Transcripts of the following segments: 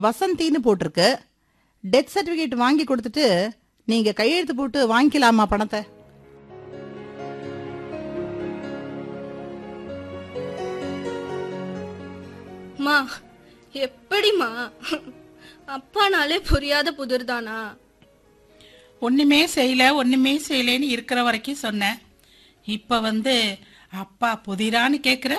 வசந்தின்னு போட்டிருக்கு death certificate வாங்கி கொடுத்துட்டு நீங்க கையெழுத்து போட்டு வாங்கிக்கலாமா பணத்தை மா எப்படிமா அப்பானாலே புரியாத புதிர்தானா ஒண்ணுமே செய்யல ஒண்ணுமே செய்யலேன்னு இருக்கிற வரைக்கும் சொன்னேன் இப்ப வந்து அப்பா புதிரான்னு கேக்குற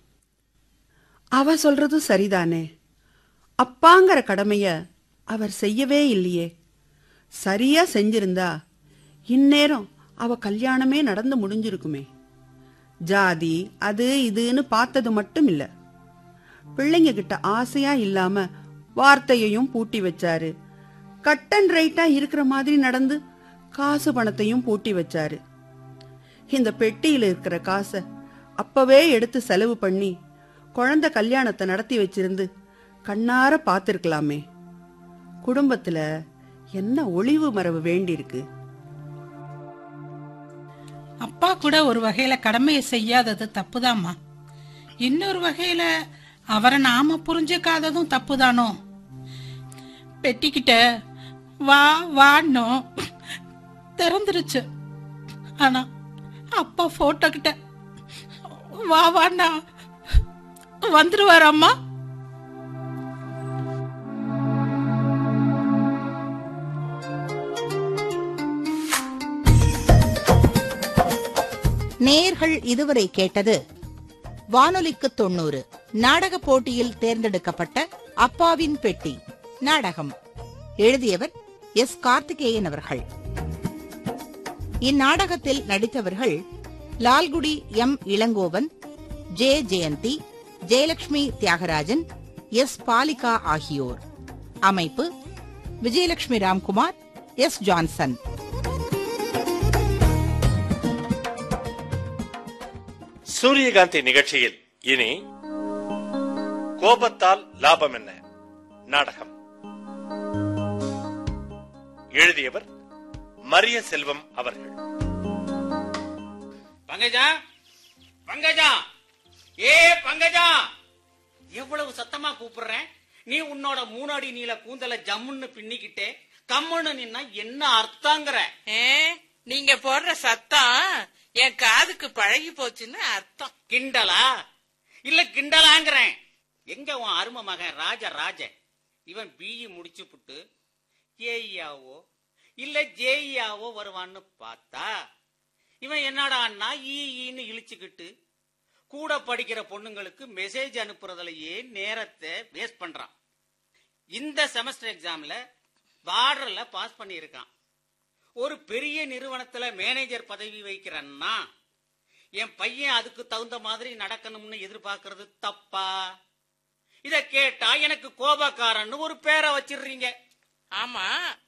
அவ சொல்றதும் சரிதானே அப்பாங்கிற கடமைய அவர் செய்யவே இல்லையே சரியா செஞ்சிருந்தா இந்நேரம் அவ கல்யாணமே நடந்து முடிஞ்சிருக்குமே ஜாதி அது இதுன்னு பார்த்தது மட்டும் இல்ல பிள்ளைங்க கிட்ட ஆசையா இல்லாம வார்த்தையையும் பூட்டி வச்சாரு கட் அண்ட் ரைட்டா இருக்கிற மாதிரி நடந்து காசு பணத்தையும் பூட்டி வச்சாரு இந்த பெட்டியில இருக்கிற காசை அப்பவே எடுத்து செலவு பண்ணி குழந்தை கல்யாணத்தை நடத்தி வச்சிருந்து கண்ணார பார்த்திருக்கலாமே குடும்பத்துல என்ன ஒளிவு மரபு வேண்டியிருக்கு அப்பா கூட ஒரு வகையில கடமையை செய்யாதது தப்புதாம்மா இன்னொரு வகையில அவரை நாம புரிஞ்சுக்காததும் தப்புதானோ பெட்டிக்கிட்ட வா வான்னோ திறந்துருச்சு ஆனா அப்பா போட்டோ கிட்ட வா வாண்ணா வந்துருவாரம்மா நேர்கள் இதுவரை கேட்டது வானொலிக்கு தொண்ணூறு நாடக போட்டியில் தேர்ந்தெடுக்கப்பட்ட அப்பாவின் பெட்டி நாடகம் எழுதியவர் எஸ் கார்த்திகேயன் அவர்கள் இந்நாடகத்தில் நடித்தவர்கள் Lalgudi M Ilangovan J Jayanthi Jayalakshmi Thyagarajan S Balika ஆகியோர் அமைப்பு விஜயலட்சுமி ராம்குமார் எஸ் ஜான்சன் சூரியகாந்தி நிகழ்ச்சியில் இனி கோபத்தால் லாபம் என்ன நாடகம் எழுதியவர் மரிய செல்வம் அவர்கள் பங்கஜா பங்கஜா ஏ பங்கஜா எவ்வளவு சத்தமா கூப்பிடுறேன் நீ உன்னோட மூணடி நீல கூந்தல ஜம்முன்னு பின்னிக்கிட்டே கம்முன்னு நின்னா என்ன அர்த்தங்கிற ஏ, நீங்க போடுற சத்தம் என் காதுக்கு பழகி போச்சுன்னு அர்த்தம் கிண்டலா இல்ல கிண்டலாங்கிறேன் எங்க உன் அருமை மகன் ராஜ ராஜ இவன் பிஇ முடிச்சு புட்டு ஏஇயாவோ இல்ல ஜேஇயாவோ வருவான்னு பார்த்தா இவன் என்னடா அண்ணா ஈன்னு இழிச்சுக்கிட்டு கூட படிக்கிற பொண்ணுங்களுக்கு மெசேஜ் அனுப்புறதுலயே நேரத்தை வேஸ்ட் பண்றான் இந்த செமஸ்டர் எக்ஸாம்ல பார்டர்ல பாஸ் பண்ணியிருக்கான் ஒரு பெரிய நிறுவனத்துல மேனேஜர் பதவி வைக்கிறன்னா என் பையன் அதுக்கு தகுந்த மாதிரி நடக்கணும்னு எதிர்பார்க்கறது தப்பா இத கேட்டா எனக்கு கோபக்காரன்னு ஒரு பேரை வச்சிடுறீங்க ஆமா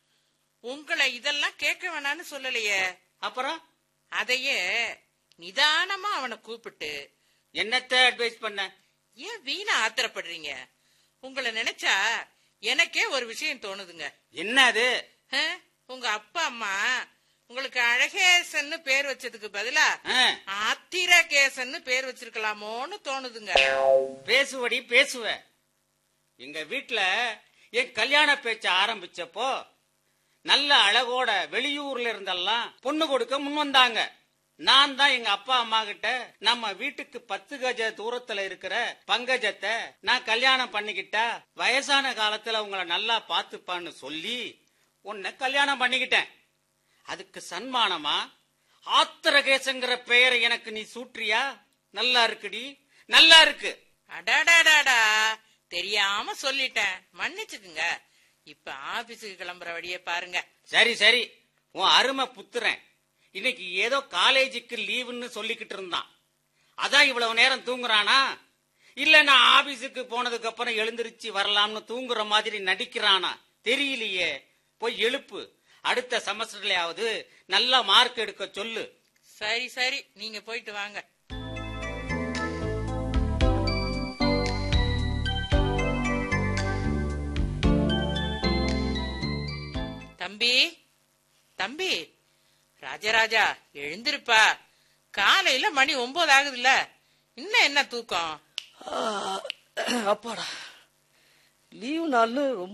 உங்களை இதெல்லாம் கேட்க வேணாம்னு சொல்லலையே அப்புறம் அதையே நிதானமா அவனை கூப்பிட்டு என்னத்த அட்வைஸ் பண்ண ஏன் வீணா ஆத்திரப்படுறீங்க உங்களை நினைச்சா எனக்கே ஒரு விஷயம் தோணுதுங்க என்ன அது ஆ, உங்க அப்பா அம்மா உங்களுக்கு அழகேசன்னு பேர் வச்சதுக்கு பதிலா ஆ, ஆத்திரகேசன்னு பேர் வச்சிருக்கலாமோன்னு தோணுதுங்க பேசுவடி பேசுவ எங்க வீட்ல என் கல்யாண பேச்ச ஆரம்பிச்சப்போ நல்ல அழகோட வெளியூர்ல இருந்தெல்லாம் பொண்ணு கொடுக்க முன் வந்தாங்க நான் தான் எங்க அப்பா அம்மா கிட்ட நம்ம வீட்டுக்கு பத்து கஜ தூரத்துல இருக்கிற பங்கஜத்தை நான் கல்யாணம் பண்ணிக்கிட்டா வயசான காலத்துல உங்களை நல்லா பாத்துப்பான்னு சொல்லி உன்னை கல்யாணம் பண்ணிக்கிட்டேன் அதுக்கு சன்மானமா ஆத்திரகேசங்கிற பெயரை எனக்கு நீ சூற்றியா நல்லா இருக்குடி நல்லா இருக்கு அடாடாடாடா தெரியாம சொல்லிட்டேன் மன்னிச்சுக்குங்க இப்ப ஆபீஸுக்கு கிளம்புற வழியே பாருங்க சரி சரி உன் அருமை புத்துறேன் இன்னைக்கு ஏதோ காலேஜுக்கு லீவுன்னு சொல்லிக்கிட்டு இருந்தான் அதான் இவ்வளவு நேரம் தூங்குறானா இல்ல நான் ஆபீஸுக்கு போனதுக்கு அப்புறம் எழுந்திருச்சு வரலாம்னு தூங்குற மாதிரி நடிக்கிறானா தெரியலையே போய் எழுப்பு அடுத்த செமஸ்டர்லயாவது நல்ல மார்க் எடுக்க சொல்லு சரி சரி நீங்க போயிட்டு வாங்க தம்பி தம்பி ராஜராஜா எழுந்திருப்பா காலையில மணி ஒன்பது ஆகுதுல்ல இன்னும் என்ன தூக்கம் அப்பாடா லீவு நாள்னு ரொம்ப